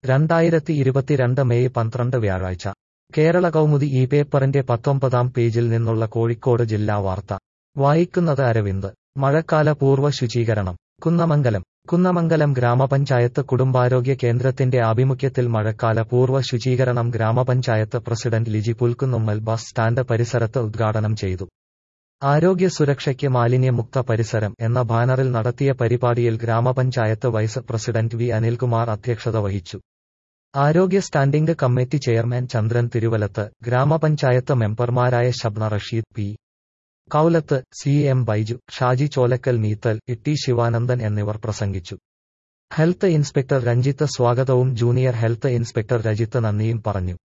രണ്ടായിരത്തി ഇരുപത്തിരണ്ട് മെയ് പന്ത്രണ്ട് വ്യാഴാഴ്ച കേരള കൗമുദി ഈ പേപ്പറിന്റെ പത്തൊമ്പതാം പേജിൽ നിന്നുള്ള കോഴിക്കോട് ജില്ലാ വാർത്ത വായിക്കുന്നത് അരവിന്ദ് മഴക്കാല പൂർവ്വ ശുചീകരണം കുന്നമംഗലം കുന്നമംഗലം ഗ്രാമപഞ്ചായത്ത് കുടുംബാരോഗ്യ കേന്ദ്രത്തിന്റെ ആഭിമുഖ്യത്തിൽ മഴക്കാല പൂർവ്വ ശുചീകരണം ഗ്രാമപഞ്ചായത്ത് പ്രസിഡന്റ് ലിജി പുൽക്കുന്നുമ്മൽ ബസ് സ്റ്റാൻഡ് പരിസരത്ത് ഉദ്ഘാടനം ചെയ്തു ആരോഗ്യ സുരക്ഷയ്ക്ക് മാലിന്യമുക്ത പരിസരം എന്ന ബാനറിൽ നടത്തിയ പരിപാടിയിൽ ഗ്രാമപഞ്ചായത്ത് വൈസ് പ്രസിഡന്റ് വി അനിൽകുമാർ അധ്യക്ഷത വഹിച്ചു ആരോഗ്യ standing committee chairman Chandran Thiruvalath ഗ്രാമപഞ്ചായത്ത് മെമ്പർമാരായ Shabna Rasheed P Koulath C M Baiju Shaji Cholakkal Neethal Itty Sivanandan എന്നിവർ പ്രസംഗിച്ചു ഹെൽത്ത് ഇൻസ്പെക്ടർ രഞ്ജിത്ത് സ്വാഗതവും ജൂനിയർ ഹെൽത്ത് ഇൻസ്പെക്ടർ രജിത്ത് നന്ദിയും പറഞ്ഞു